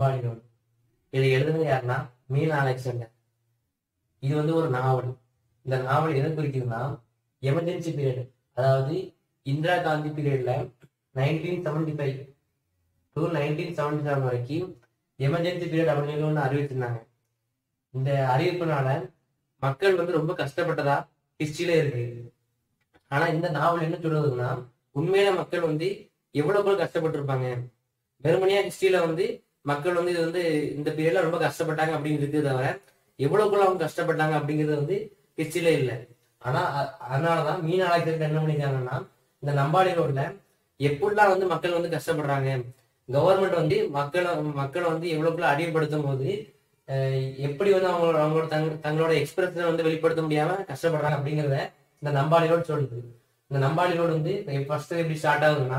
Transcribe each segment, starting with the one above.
பாலினோடு இதை எழுதுனது யாருன்னா மீனா அலெக்சாண்டர் இது வந்து ஒரு நாவல் இந்த நாவல் எதை குறிக்குதுன்னா எமர்ஜென்சி பீரியட் அதாவது இந்திரா காந்தி பீரியட்ல nineteen seventy five to nineteen seventy seven வரைக்கும் எமர்ஜென்சி பீரியட் அப்படின்னு சொல்லி ஒன்று அறிவிச்சிருந்தாங்க இந்த அறிவிப்புனால மக்கள் வந்து ரொம்ப கஷ்டப்பட்டதா ஹிஸ்டரியில இருக்கு ஆனா இந்த நாவல் என்ன சொல்றதுன்னா உண்மையில மக்கள் வந்து எவ்வளவு கஷ்டப்பட்டிருப்பாங்க வெறுமனையா ஹிஸ்டரியில வந்து மக்கள் வந்து இது வந்து இந்த பீரியட்ல ரொம்ப கஷ்டப்பட்டாங்க அப்படின்னு இருக்குது தவிர எவ்வளவுக்குள்ள அவங்க கஷ்டப்பட்டாங்க அப்படிங்கிறது வந்து ஹிஸ்டரியில இல்லை ஆனா அ- அதனாலதான் மீன் அழைக்கிறது என்ன பண்ணிருக்காங்கன்னா இந்த நம்பாடி ரோட்ல எப்படிலாம் வந்து மக்கள் வந்து கஷ்டப்படுறாங்க கவர்மெண்ட் வந்து மக்களை மக்களை வந்து எவ்வளவுக்குள்ள அடிமைப்படுத்தும் போது அஹ், எப்படி வந்து அவங்க அவங்களோட தங்க தங்களோட எக்ஸ்பிரஷனை வந்து வெளிப்படுத்த முடியாம கஷ்டப்படுறாங்க அப்படிங்கிறத இந்த நம்பாடி ரோடு சொல்லுது இந்த நம்பாடி ரோடு வந்து ஃபர்ஸ்ட் எப்படி ஸ்டார்ட் ஆகுதுன்னா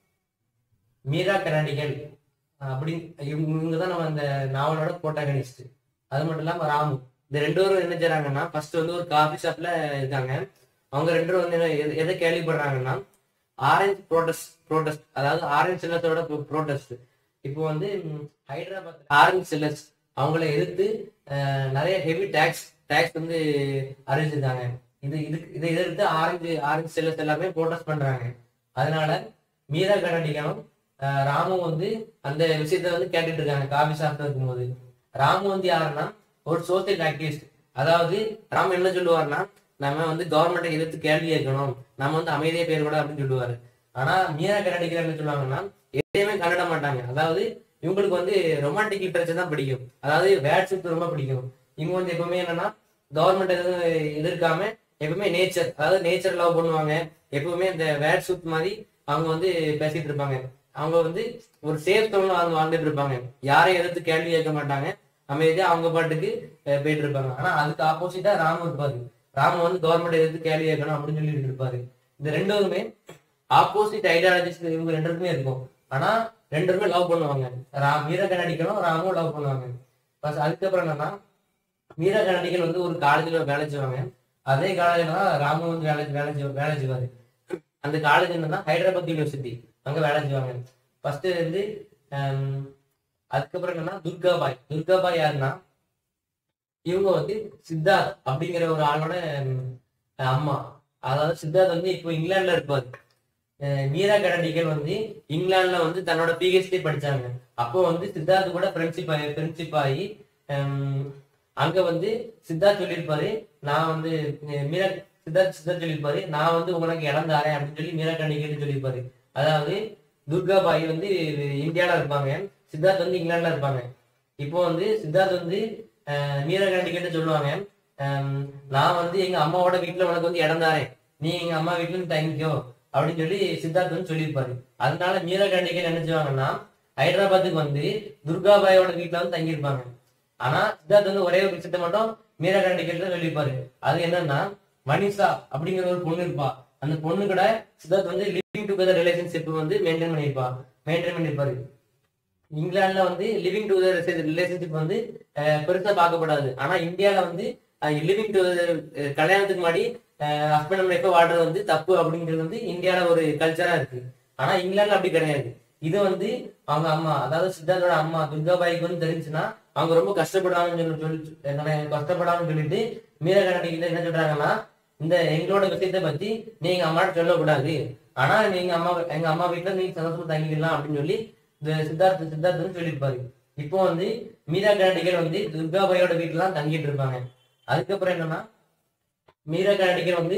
மீரா கர்நாடிகள் அப்படி இவங்க தான் நம்ம அந்த நாவலோட போட்டாகனிஸ்ட் அது மட்டும் இல்லாம ராமு இந்த ரெண்டு பேரும் என்ன செய்றாங்கன்னா ஃபர்ஸ்ட் வந்து ஒரு காஃபி ஷாப்ல இருக்காங்க அவங்க ரெண்டு பேரும் வந்து என்ன- எதை- எதை கேள்விப்படுறாங்கன்னா ஆரஞ்சு ப்ரோட்டஸ்ட் ப்ரோட்டஸ்ட் அதாவது ஆரஞ்சு சில்லத்தோட ப்ரோட்டஸ்ட் இப்போ வந்து ம், ஹைதராபாத் ஆரஞ்சு சில்லர்ஸ் அவங்கள எதிர்த்து அஹ், நிறைய ஹெவி டேக்ஸ் டேக்ஸ் வந்து அறிவிச்சிருக்காங்க இது இதுக்கு இதை எதிர்த்து ஆரஞ்சு ஆரஞ்சு சில்லர்ஸ் எல்லாமே ப்ரோட்டஸ்ட் பண்றாங்க அதனால மீரா கர்நாடிகாவும் அஹ், ராமு வந்து அந்த விஷயத்த வந்து கேட்டுட்டு இருக்காங்க காஃபி ஷாப்ல இருக்கும்போது ராமு வந்து யாருன்னா ஒரு சோசியல் ஆக்டிவிஸ்ட் அதாவது ராமு என்ன சொல்லுவாருன்னா நம்ம வந்து கவர்மெண்ட்டை எதிர்த்து கேள்வி கேட்கணும் நம்ம வந்து அமைதியா பேர் கூட அப்படின்னு சொல்லுவாரு ஆனா மீரா கர்நாடிகர் என்ன சொல்லுவாங்கன்னா எதையுமே கண்டுட மாட்டாங்க அதாவது இவங்களுக்கு வந்து ரொமான்டிக் லிட்டரேச்சர் தான் பிடிக்கும் அதாவது வேட்ஸ் ரொம்ப பிடிக்கும் இவங்க வந்து எப்பவுமே என்னன்னா கவர்மெண்ட் எதுவும் எதிர்க்காம எப்பவுமே நேச்சர் அதாவது நேச்சர் லவ் பண்ணுவாங்க எப்பவுமே இந்த வேட் சூட் மாதிரி அவங்க வந்து பேசிட்டு இருப்பாங்க அவங்க வந்து ஒரு சேஃப் ஜோன்ல அவங்க வாழ்ந்துட்டு இருப்பாங்க யாரையும் எதிர்த்து கேள்வி கேட்க மாட்டாங்க அமைதியா அவங்க பாட்டுக்கு அஹ், போயிட்டு இருப்பாங்க ஆனா அதுக்கு ஆப்போசிட்டா ராமு இருப்பாரு ராமு வந்து கவர்மெண்ட் எதிர்த்து கேள்வி கேட்கணும் அப்படின்னு சொல்லிட்டு இருப்பாரு இந்த ரெண்டுமே ஆப்போசிட் ஐடியாலஜிஸ் இவங்க ரெண்டு பேருக்குமே இருக்கும் ஆனா ரெண்டு பேருமே லவ் பண்ணுவாங்க ரா மீரா கண்ணாடிக்கணும் ராமும் லவ் பண்ணுவாங்க பஸ் அதுக்கப்புறம் என்னன்னா மீரா கண்ணாடிகள் வந்து ஒரு காலேஜ்ல வேலை செய்வாங்க அதே காலேஜ்ல தான் ராமு வந்து வேலை வேலை செய்வா- வேலை செய்வாரு அந்த காலேஜ் என்னன்னா ஹைதராபாத் யூனிவர்சிட்டி அங்க வேலை செய்வாங்க ஃபர்ஸ்ட் வந்து ஹம், அதுக்கப்புறம் என்னன்னா துர்காபாய் துர்காபாய் யாருன்னா இவங்க வந்து சித்தார்த் அப்படிங்கிற ஒரு ஆளோட ஹம், அம்மா அதாவது சித்தார்த் வந்து இப்போ இங்கிலாந்துல இருப்பாரு அஹ் மீரா கரடிகள் வந்து இங்கிலாந்துல வந்து தன்னோட பிஹெச்டி படிச்சாங்க அப்போ வந்து சித்தார்த் கூட ஃப்ரெண்ட்ஷிப் ஆகி ஃப்ரெண்ட்ஷிப் ஆகி ஹம், அங்க வந்து சித்தார்த் சொல்லியிருப்பாரு நான் வந்து அஹ் மீரா சித்தார்த் சித்தார்த் சொல்லியிருப்பாரு நான் வந்து உங்களுக்கு இடம் தாரேன் அப்படின்னு சொல்லி மீரா கரடிகள் சொல்லியிருப்பாரு அதாவது துர்காபாய் வந்து இந்தியால இருப்பாங்க சித்தார்த் வந்து இங்கிலாந்துல இருப்பாங்க இப்போ வந்து சித்தார்த் வந்து அஹ், மீரா கரடிகிட்ட சொல்லுவாங்க ஹம், நான் வந்து எங்க அம்மாவோட வீட்டுல உனக்கு வந்து இடம் தாரேன் நீ எங்க அம்மா வீட்டுல இருந்து தங்கிக்கோ அப்படின்னு சொல்லி சித்தார்த் வந்து சொல்லியிருப்பாரு அதனால மீரா கண்டிகன் என்ன செய்வாங்கன்னா ஹைதராபாத்துக்கு வந்து துர்காபாயோட வீட்டுல வந்து தங்கியிருப்பாங்க ஆனா சித்தார்த் வந்து ஒரே ஒரு விஷயத்த மட்டும் மீரா கண்டிகன் தான் சொல்லியிருப்பாரு அது என்னன்னா மனிஷா அப்படிங்கிற ஒரு பொண்ணு இருப்பா அந்த பொண்ணு கூட சித்தார்த் வந்து லிவிங் டுகெதர் ரிலேஷன்ஷிப் வந்து மெயின்டைன் பண்ணியிருப்பா மெயின்டைன் பண்ணியிருப்பாரு இங்கிலாந்துல வந்து லிவிங் டுகெதர் ரிலேஷன்ஷிப் வந்து அஹ், பெருசா பார்க்கப்படாது ஆனா இந்தியால வந்து லிவிங் டுகெதர் கல்யாணத்துக்கு முன்னாடி ஹஸ்பண்ட் அண்ட் ஒய்ஃபை வாழ்றது வந்து தப்பு அப்படிங்கிறது வந்து இந்தியால ஒரு கல்ச்சரா இருக்கு ஆனா இங்கிலாந்துல அப்படி கிடையாது இது வந்து அவங்க அம்மா அதாவது சித்தார்த்தோட அம்மா துர்காபாய்க்கு வந்து தெரிஞ்சுன்னா அவங்க ரொம்ப கஷ்டப்படாமன்னு சொல்லி சொல்லி என்னன்னா கஷ்டப்படாமன்னு சொல்லிட்டு மீரா கண்ணாடிக்கிட்ட என்ன சொல்றாங்கன்னா இந்த எங்களோட விஷயத்தை பத்தி நீங்க அம்மாட்ட சொல்லக்கூடாது ஆனா நீங்க அம்மா எங்க அம்மா வீட்டுல நீங்க சந்தோஷமா தங்கிக்கலாம் அப்படின்னு சொல்லி இந்த சித்தார்த்த சித்தார்த்த வந்து சொல்லியிருப்பாரு இப்போ வந்து மீரா கண்ணாடிகள் வந்து துர்காபாயோட வீட்டுல தான் தங்கிட்டு இருப்பாங்க அதுக்கப்புறம் என்னன்னா மீரா கண்ணாடிகள் வந்து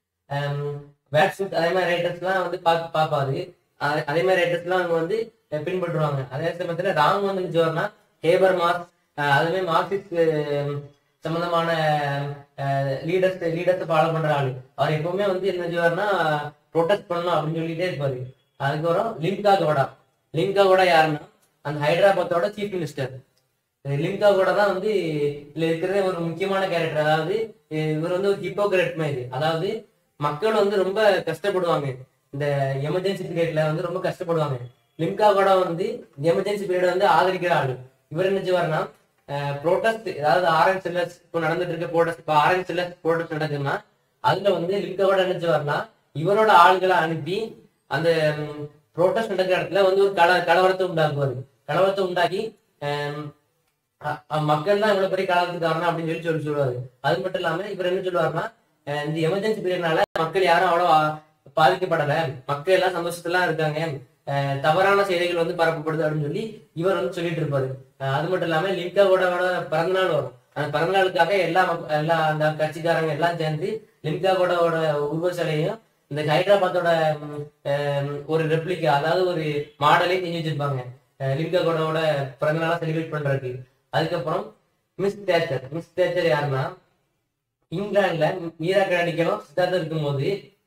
வேட் சூட் அதே மாதிரி ரைட்டர்ஸ்லாம் வந்து பார்த்து பார்ப்பாரு அ- அதே மாதிரி ரைட்டர்ஸ்லாம் அவங்க வந்து அஹ், பின்பற்றுவாங்க அதே சமயத்துல ராம் வந்து என்ன செய்வார்னா ஹேபர் மார்க்ஸ் அஹ், அதுவே மார்க்சிஸ்ட் அஹ், சம்பந்தமான லீடர்ஸ் லீடர்ஸ் ஃபாலோ பண்ற ஆளு அவர் எப்பவுமே வந்து என்ன செய்வார்னா ப்ரொடெஸ்ட் பண்ணணும் அப்படின்னு சொல்லிட்டே இருப்பாரு அதுக்கப்புறம் லிம்கா கோடா லிம்கா கோடா யாருன்னா அந்த ஹைதராபாத்தோட சீஃப் மினிஸ்டர் லிம்கா கூட தான் வந்து இதுல இருக்கிறதே ஒரு முக்கியமான கேரக்டர் அதாவது அஹ் இவர் வந்து ஒரு ஹிப்போகிரட் மாதிரி அதாவது மக்கள் வந்து ரொம்ப கஷ்டப்படுவாங்க இந்த எமர்ஜென்சி பீரியட்ல வந்து ரொம்ப கஷ்டப்படுவாங்க லிம்கா கூட வந்து எமர்ஜென்சி பீரியட் வந்து ஆதரிக்கிற ஆளு இவர் என்ன செய்வாருன்னா ப்ரோட்டஸ்ட் அதாவது ஆரஞ்ச் சில்லர்ஸ் இப்போ நடந்துட்டு இருக்க ப்ரோட்டஸ்ட் இப்போ ஆரஞ்ச் சில்லர்ஸ் ப்ரோட்டஸ்ட் நடக்குதுன்னா அதுல வந்து லிம்கா கூட என்ன செய்வாருன்னா இவரோட ஆளுகளை அனுப்பி அந்த ப்ரோட்டஸ்ட் நடக்கிற இடத்துல வந்து ஒரு கல கலவரத்தை உண்டாக்குவாரு கலவரத்தை உண்டாக்கி ஆம், அ- அ- மக்கள் தான் இவ்வளவு பெரிய காலத்துக்கு காரணம் அப்படின்னு சொல்லி சொல்லி சொல்லுவாரு அது மட்டும் இல்லாம இவர் என்ன சொல்லுவாருன்னா அஹ் இந்த எமர்ஜென்சி பீரியட்னால மக்கள் யாரும் அவ்வளவு ஆ- பாதிக்கப்படல மக்கள் எல்லாம் சந்தோஷத்துல இருக்காங்க அஹ் தவறான செய்திகள் வந்து பரப்பப்படுது அப்படின்னு சொல்லி இவர் வந்து சொல்லிட்டு இருப்பாரு அஹ் அது மட்டும் இல்லாம லிம்காவோட பிறந்தநாள் வரும் அந்த பிறந்தநாளுக்காக எல்லா மக்க- எல்லா அந்த கட்சிக்காரங்க எல்லாம் சேர்ந்து லிம்காவோட உருவ சிலையும் இந்த ஹைதராபாத்தோட ம், அஹ், ஒரு ரெப்ளிகா அதாவது ஒரு மாடலையும் செஞ்சு வச்சிருப்பாங்க அஹ் லிம்கா கோடோட பிறந்தநாளா செலிப்ரேட் பண்றதுக்கு அதுக்கப்புறம் மிஸ் தேச்சர் மிஸ் தேச்சர் யாருன்னா இங்கிலாந்துல மீரா கண்ணடிக்கலும் சித்தார்த்தம் இருக்கும்போது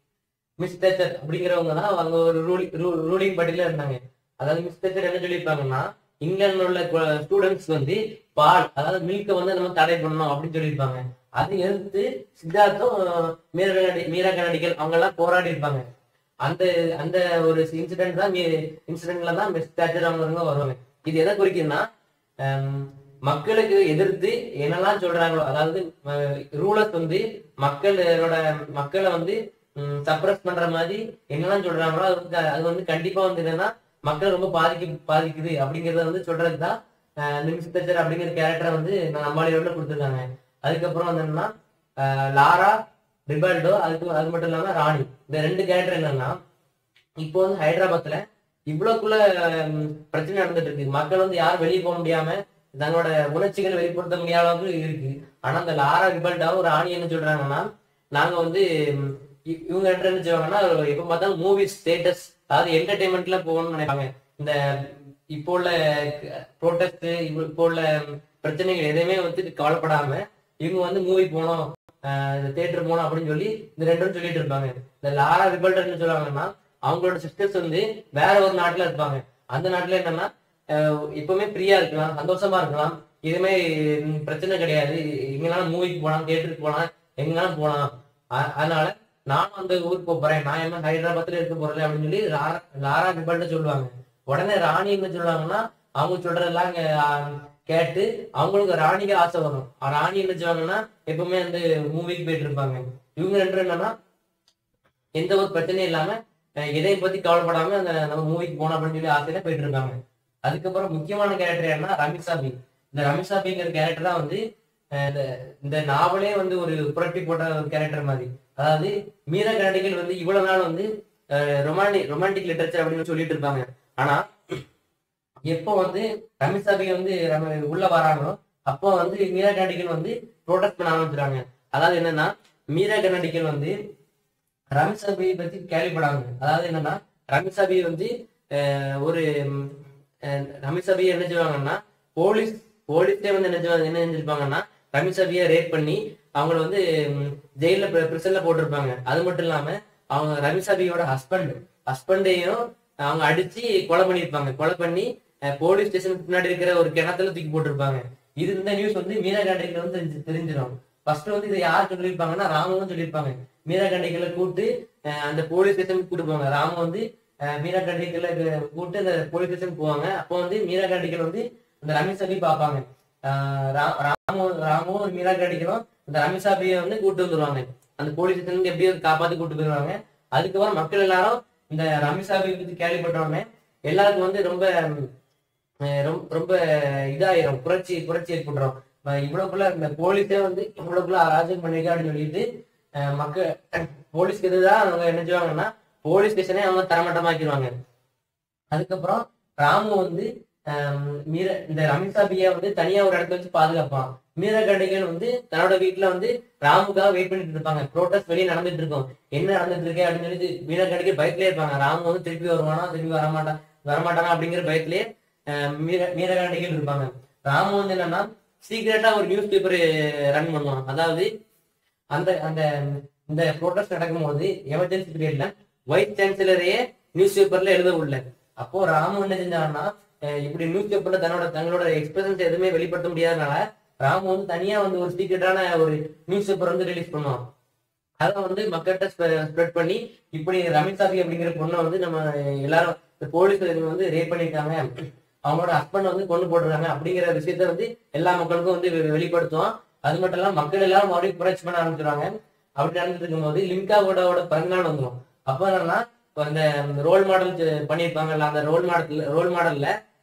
மிஸ் தேச்சர் அப்படிங்கிறவங்க தான் அவங்க ஒரு ரூலிங் ரூலிங் பார்ட்டில இருந்தாங்க அதாவது மிஸ் தேச்சர் என்ன சொல்லியிருப்பாங்கன்னா இங்கிலாந்துல உள்ள ஸ்டூடெண்ட்ஸ் வந்து பால் அதாவது மில்கை வந்து நம்ம தடை பண்ணணும் அப்படின்னு சொல்லியிருப்பாங்க அதை எதிர்த்து சித்தார்த்தும் அஹ், மீரா கண்ணடி மீரா கண்ணடிக்கல் அவங்க எல்லாம் போராடி இருப்பாங்க அந்த அந்த ஒரு இன்சிடென்ட் தான் இன்சிடென்ட்ல தான் மிஸ் தேச்சர் அவங்க வருவாங்க இது எதை குறிக்குதுன்னா ஹம், மக்களுக்கு எதிர்த்து என்னெல்லாம் சொல்றாங்களோ அதாவது ரூலர்ஸ் வந்து மக்களோட மக்களை வந்து சப்ரஸ் பண்ற மாதிரி என்னெல்லாம் சொல்றாங்களோ அது வந்து அது வந்து கண்டிப்பா வந்து என்னன்னா மக்கள் ரொம்ப பாதிக்கு பாதிக்குது அப்படிங்கறத வந்து சொல்றது தான் நிமிஷத்தச்சர் அப்படிங்கிற கேரக்டரை வந்து நம்மாளியோட கொடுத்துருக்காங்க அதுக்கப்புறம் வந்து என்னன்னா அஹ், லாரா ரிபல்டோ அதுக்கு அது மட்டும் இல்லாம ராணி இந்த ரெண்டு கேரக்டர் என்னன்னா இப்போ வந்து ஹைதராபாத்ல இவ்வளவுக்குள்ள ஹம், பிரச்சனை நடந்துட்டு இருக்கு மக்கள் வந்து யாரும் வெளியே போக முடியாம தங்களோட உணர்ச்சிகளை வெளிப்படுத்த முடியாத அளவுக்கு இருக்கு ஆனா அந்த லாரா ரிபல்டாவும் ஒரு ஆணி என்ன சொல்றாங்கன்னா நாங்க வந்து ஹம், இ- இவங்க ரெண்டு என்ன செய்வாங்கன்னா எப்ப பார்த்தாலும் மூவி ஸ்டேட்டஸ் அதாவது என்டர்டைன்மெண்ட்ல போகணும்னு நினைப்பாங்க இந்த இப்போ உள்ள ப்ரோட்டஸ்ட் இப்போ உள்ள பிரச்சனைகள் எதையுமே வந்து கவலைப்படாம இவங்க வந்து மூவி போனோம் தேட்டர் போனோம் அப்படின்னு சொல்லி இந்த ரெண்டும் சொல்லிட்டு இருப்பாங்க இந்த லாரா ரிபல்டர் என்ன சொல்லுவாங்கன்னா அவங்களோட சிஸ்டர்ஸ் வந்து வேற ஒரு நாட்டுல இருப்பாங்க அந்த நாட்டுல என்னன்னா அஹ், எப்பவுமே ஃப்ரீயா இருக்கலாம் சந்தோஷமா இருக்கலாம் எதுவுமே ம், பிரச்சனை கிடையாது எங்கனாலும் மூவிக்கு போலாம் தேட்டருக்கு போலாம் எங்கனாலும் போலாம் அ- அதனால நானும் அந்த ஊருக்கு போப் போறேன் நான் என்ன ஹைதராபாத்ல இருக்க போறேன் அப்படின்னு சொல்லி லாரா லாரா ரிபல்ட்ட சொல்லுவாங்க உடனே ராணி என்ன சொல்லுவாங்கன்னா அவங்க சொல்றதெல்லாம் இங்க, ஆ, கேட்டு அவங்களுக்கு ராணிக்கு ஆசை வரும் ஆ, ராணி என்ன செய்வாங்கன்னா எப்பவுமே வந்து மூவிக்கு போயிட்டு இருப்பாங்க இவங்க ரெண்டு என்னன்னா எந்த ஒரு பிரச்சனையும் இல்லாம அஹ், எதையும் பத்தி கவலைப்படாம அந்த நம்ம மூவிக்கு போனோம் அப்படின்னு சொல்லி ஆசையில போயிட்டு இருக்காங்க அதுக்கப்புறம் முக்கியமான கேரக்டர் யாருன்னா ரமிசாபி இந்த ரமிசாபிங்கிற கேரக்டர் தான் வந்து அஹ், இந்த இந்த நாவலே வந்து ஒரு புரட்டி போட்ட ஒரு கேரக்டர் மாதிரி அதாவது மீரா கரடிகள் வந்து இவ்வளவு நாள் வந்து ரொமான்டிக் ரொமான்டிக் லிட்டரேச்சர் அப்படின்னு சொல்லிட்டு இருப்பாங்க ஆனா எப்போ வந்து ரமிசாபி வந்து ரம- உள்ள வராங்களோ அப்போ வந்து மீரா கரடிகள் வந்து ப்ரொடெக்ட் பண்ண ஆரம்பிச்சுறாங்க அதாவது என்னன்னா மீரா கரடிகள் வந்து ரமிசாபியை பத்தி கேள்விப்படாங்க அதாவது என்னன்னா ரமிசாபி வந்து அஹ், ஒரு ம், அஹ், ரமிசாபி என்ன செய்வாங்கன்னா போலீஸ் போலீஸே வந்து என்ன செய்வாங்க என்ன செஞ்சிருப்பாங்கன்னா ரமிசாபியை ரேப் பண்ணி அவங்கள வந்து ம், ஜெயில பிரிசன்ல போட்டிருப்பாங்க அது மட்டும் இல்லாம அவங்க ரமிசாபியோட ஹஸ்பண்ட் ஹஸ்பண்டையும் அவங்க அடிச்சு கொலை பண்ணியிருப்பாங்க கொலை பண்ணி போலீஸ் ஸ்டேஷனுக்கு பின்னாடி இருக்கிற ஒரு கிணத்துல தூக்கி போட்டிருப்பாங்க இது இந்த நியூஸ் வந்து மீரா காண்டிக்கு வந்து தெரிஞ்சு- தெரிஞ்சிடும் ஃபர்ஸ்ட் வந்து இதை யார் சொல்லியிருப்பாங்கன்னா ராமும் சொல்லியிருப்பாங்க மீரா கண்டிகளை கூப்பிட்டு அஹ், அந்த போலீஸ் ஸ்டேஷனுக்கு கூட்டு போவாங்க ராமு வந்து அஹ், மீரா கண்டிகளை கூப்பிட்டு அந்த போலீஸ் ஸ்டேஷனுக்கு போவாங்க அப்போ வந்து மீரா கண்டிகள் வந்து அந்த ரமிசாபி பார்ப்பாங்க அஹ், ரா- ராமு ராமும் மீரா கண்டிகளும் அந்த ரமிசாபியை வந்து கூட்டு வந்துருவாங்க அந்த போலீஸ் ஸ்டேஷனுக்கு எப்படியோ காப்பாத்தி கூட்டு போயிருவாங்க அதுக்கப்புறம் மக்கள் எல்லாரும் இந்த ரமிசாபி பத்தி கேள்விப்பட்ட உடனே எல்லாருக்கும் வந்து ரொம்ப அஹ், ரொம்ப ரொம்ப இதாயிரும் புரட்சி புரட்சி ஏற்பட்டுரும் அஹ் இவ்வளவுக்குள்ள இந்த போலீஸே வந்து இவ்வளவுக்குள்ள அராஜகம் பண்ணிருக்கா அப்படின்னு சொல்லிட்டு அஹ் மக்கள் போலீஸ்க்கு எதிராக அவங்க என்ன செய்வாங்கன்னா போலீஸ் ஸ்டேஷனே அவங்க தரமட்டமாக்கிடுவாங்க அதுக்கப்புறம் ராமு வந்து ஆம், மீர இந்த ரமிசாபியா வந்து தனியா ஒரு இடத்துல வச்சு பாதுகாப்பான் மீரகடைகள் வந்து தன்னோட வீட்டுல வந்து ராமுக்காக வெயிட் பண்ணிட்டு இருப்பாங்க ப்ரோட்டஸ்ட் வெளியே நடந்துட்டு இருக்கும் என்ன நடந்துட்டு இருக்கு அப்படின்னு சொல்லி மீரகடைகள் பயத்திலே இருப்பாங்க ராமு வந்து திருப்பி வருவானா திருப்பி வரமாட்டான் வரமாட்டானா அப்படிங்கிற பயத்திலே ஆஹ், மீர மீரகடைகள் இருப்பாங்க ராமு வந்து என்னன்னா சீக்கிரட்டா ஒரு நியூஸ் பேப்பர் ரன் பண்ணுவான் அதாவது அந்த அந்த இந்த ப்ரோட்டஸ்ட் நடக்கும்போது எமர்ஜென்சி பீரியட்ல வைஸ் சான்சலரையே நியூஸ் பேப்பர்ல எழுத உள்ள அப்போ ராமு என்ன செஞ்சாங்கன்னா அஹ் இப்படி நியூஸ் பேப்பர்ல தன்னோட தங்களோட எக்ஸ்பிரஷன்ஸ் எதுவுமே வெளிப்படுத்த முடியாதனால ராமு வந்து தனியா வந்து ஒரு சீக்கிரட்டான ஒரு நியூஸ் பேப்பர் வந்து ரிலீஸ் பண்ணுவான் அதை வந்து மக்கள்கிட்ட ஸ்ப்ரெட் பண்ணி இப்படி ரமிசாபி அப்படிங்கிற பொண்ணை வந்து நம்ம எல்லாரும் இந்த போலீஸ் வந்து ரேப் பண்ணிருக்காங்க அவங்களோட ஹஸ்பண்ட் வந்து கொண்டு போட்டுருக்காங்க அப்படிங்கிற விஷயத்த வந்து எல்லா மக்களுக்கும் வந்து வெ- வெளிப்படுத்துவோம் அது மட்டும் இல்லாம மக்கள் எல்லாரும் மறுபடியும் புரட்சி பண்ண ஆரம்பிச்சிருவாங்க அப்படி நடந்துட்டு இருக்கும்போது லிம்காவோட பிறந்தநாள் வந்துடும் அப்போ என்னன்னா இப்ப அந்த ரோல் மாடல் பண்ணியிருப்பாங்கல்ல அந்த ரோல் மாடல் ரோல் மாடல்ல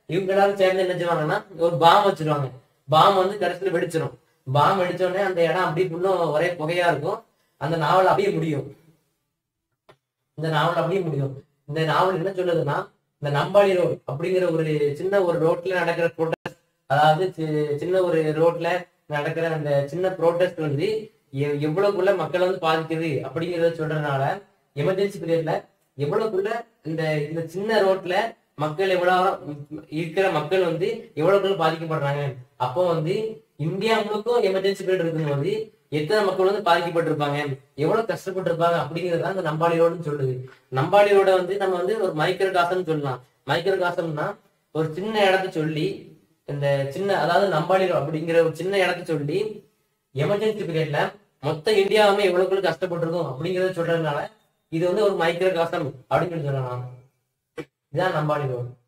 இவங்க எல்லாரும் சேர்ந்து என்ன செய்வாங்கன்னா ஒரு பாம் வச்சிருவாங்க பாம் வந்து கடைசியில வெடிச்சிடும் பாம் வெடிச்ச உடனே அந்த இடம் அப்படியே இன்னும் ஒரே புகையா இருக்கும் அந்த நாவல் அப்படியே முடியும் இந்த நாவல் அப்படியே முடியும் இந்த நாவல் என்ன சொல்லுதுன்னா இந்த நம்பாடி ரோடு அப்படிங்கிற ஒரு சின்ன ஒரு ரோட்ல நடக்கிற ப்ரோட்டஸ்ட் அதாவது சி- சின்ன ஒரு ரோட்ல நடக்கிற அந்த சின்ன ப்ரோட்டஸ்ட் வந்து எ- எவ்வளவுக்குள்ள மக்கள் வந்து பாதிக்குது அப்படிங்கறத சொல்றதுனால எமர்ஜென்சி பீரியட்ல எவ்வளவுக்குள்ள இந்த இந்த சின்ன ரோட்ல மக்கள் எவ்வளவு இருக்கிற மக்கள் வந்து எவ்வளவுக்குள்ள பாதிக்கப்படுறாங்க அப்போ வந்து இந்தியா முழுக்கும் எமர்ஜென்சி பீரியட் இருக்கும்போது எத்தனை மக்கள் வந்து பாதிக்கப்பட்டிருப்பாங்க எவ்வளவு கஷ்டப்பட்டிருப்பாங்க அப்படிங்கறத அந்த நம்பாடி ரோடுன்னு சொல்லுது நம்பாடி ரோட வந்து நம்ம வந்து ஒரு மைக்ரோ காசம்னு சொல்லலாம் மைக்ரோ காசம்னா ஒரு சின்ன இடத்த சொல்லி இந்த சின்ன அதாவது நம்பாடி ரோடு அப்படிங்கிற ஒரு சின்ன இடத்த சொல்லி எமர்ஜென்சி பீரியட்ல மொத்த இந்தியாவுமே எவ்வளவுக்குள்ள கஷ்டப்பட்டிருக்கும் அப்படிங்கறத சொல்றதுனால இது வந்து ஒரு மைக்ரோ காசம் அப்படின்னு சொல்லி சொல்லலாம் இதுதான் நம்பாடி ரோடு